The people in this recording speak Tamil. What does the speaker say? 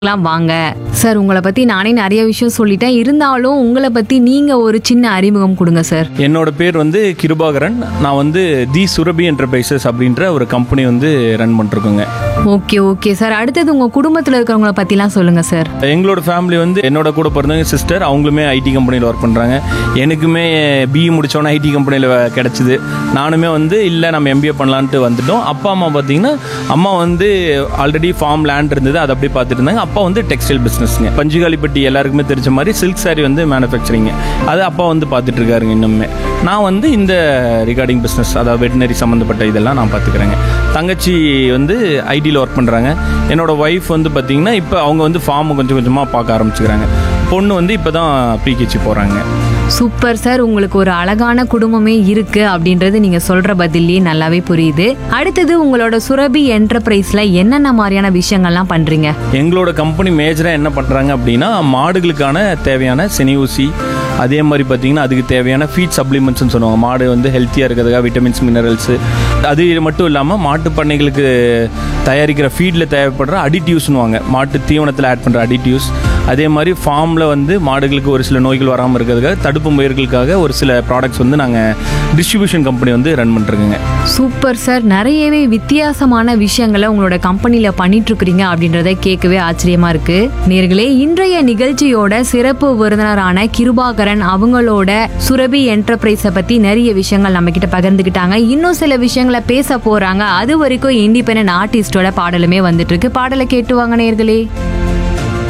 எல்லாம் வாங்க சார் உங்களை பத்தி நானே நிறைய விஷயம் சொல்லிட்டேன் இருந்தாலும் உங்களை பத்தி நீங்க ஒரு சின்ன அறிமுகம் கொடுங்க சார் என்னோட பேர் வந்து கிருபாகரன் நான் வந்து தி சுரபி என்டர்பிரைசஸ் அப்படின்ற ஒரு கம்பெனி வந்து ரன் பண்ணிருக்கோங்க ஓகே ஓகே சார் அடுத்தது உங்க குடும்பத்துல இருக்கிறவங்கள பத்திலாம் சொல்லுங்க சார் எங்களோட ஃபேமிலி வந்து என்னோட கூட பிறந்தவங்க சிஸ்டர் அவங்களுமே ஐடி கம்பெனியில் ஒர்க் பண்ணுறாங்க எனக்குமே பிஇ முடித்தோன்னே ஐடி கம்பெனியில் கிடச்சிது நானுமே வந்து இல்லை நம்ம எம்பிஏ பண்ணலான்ட்டு வந்துட்டோம் அப்பா அம்மா பார்த்தீங்கன்னா அம்மா வந்து ஆல்ரெடி ஃபார்ம் லேண்ட் இருந்தது அதை அப்படியே பார்த்துட்டு இருந்தாங்க அப்பா வந்து டெக்ஸ்டைல் பிஸ்னஸ்ங்க பஞ்சுகாலிப்பட்டி எல்லாருக்குமே தெரிஞ்ச மாதிரி சில்க் saree வந்து மேனுஃபேக்சரிங் அது அப்பா வந்து பார்த்துட்டு இருக்காருங்க இன்னுமே நான் வந்து இந்த ரிகார்டிங் பிஸ்னஸ் அதாவது வெட்டினரி சம்மந்தப்பட்ட இதெல்லாம் நான் பார்த்துக்கிறேங்க தங்கச்சி வந்து ஐடியில் ஒர்க் பண்ணுறாங்க என்னோட ஒய்ஃப் வந்து பார்த்தீங்கன்னா இப்போ அவங்க வந்து ஃபார்மை கொஞ்சம் கொஞ்சமாக பார்க்க ஆரம்பிச்சுக்கிறாங்க பொண்ணு வந்து இப்போ தான் ப்ரீகேச்சி போகிறாங்க சூப்பர் சார் உங்களுக்கு ஒரு அழகான குடும்பமே இருக்கு அப்படின்றது நீங்க சொல்ற பதிலே நல்லாவே புரியுது அடுத்தது உங்களோட சுரபி என்டர்பிரைஸ்ல என்னென்ன மாதிரியான விஷயங்கள்லாம் பண்றீங்க எங்களோட கம்பெனி மேஜராக என்ன பண்ணுறாங்க அப்படின்னா மாடுகளுக்கான தேவையான செனி ஊசி அதே மாதிரி பார்த்தீங்கன்னா அதுக்கு தேவையான ஃபீட் சப்ளிமெண்ட்ஸ்னு சொல்லுவாங்க மாடு வந்து ஹெல்த்தியாக இருக்கிறதுக்காக விட்டமின்ஸ் மினரல்ஸு அது மட்டும் இல்லாமல் மாட்டு பண்ணைகளுக்கு தயாரிக்கிற ஃபீடில் தேவைப்படுற அடிட்டிவ்ஸ்னுவாங்க மாட்டு தீவனத்தில் ஆட் பண்ணுற அடிட்டிவ்ஸ் அதே மாதிரி ஃபார்மில் வந்து மாடுகளுக்கு ஒரு சில நோய்கள் வராமல் இருக்கிறதுக்காக தடுப்பு முயற்களுக்காக ஒரு சில ப்ராடக்ட்ஸ் வந்து நாங்கள் டிஸ்ட்ரிபியூஷன் கம்பெனி வந்து ரன் பண்ணிருக்கோங்க சூப்பர் சார் நிறையவே வித்தியாசமான விஷயங்களை உங்களோட கம்பெனில பண்ணிட்டு இருக்கிறீங்க அப்படின்றத கேட்கவே ஆச்சரியமா இருக்கு நேர்களே இன்றைய நிகழ்ச்சியோட சிறப்பு விருந்தினரான கிருபாகரன் அவங்களோட சுரபி என்டர்பிரைஸை பத்தி நிறைய விஷயங்கள் நம்ம கிட்ட பகிர்ந்துக்கிட்டாங்க இன்னும் சில விஷயங்களை பேச போறாங்க அது வரைக்கும் இண்டிபெண்டன்ட் ஆர்டிஸ்டோட பாடலுமே வந்துட்டு இருக்கு பாடலை கேட்டு வாங்க நேர்களே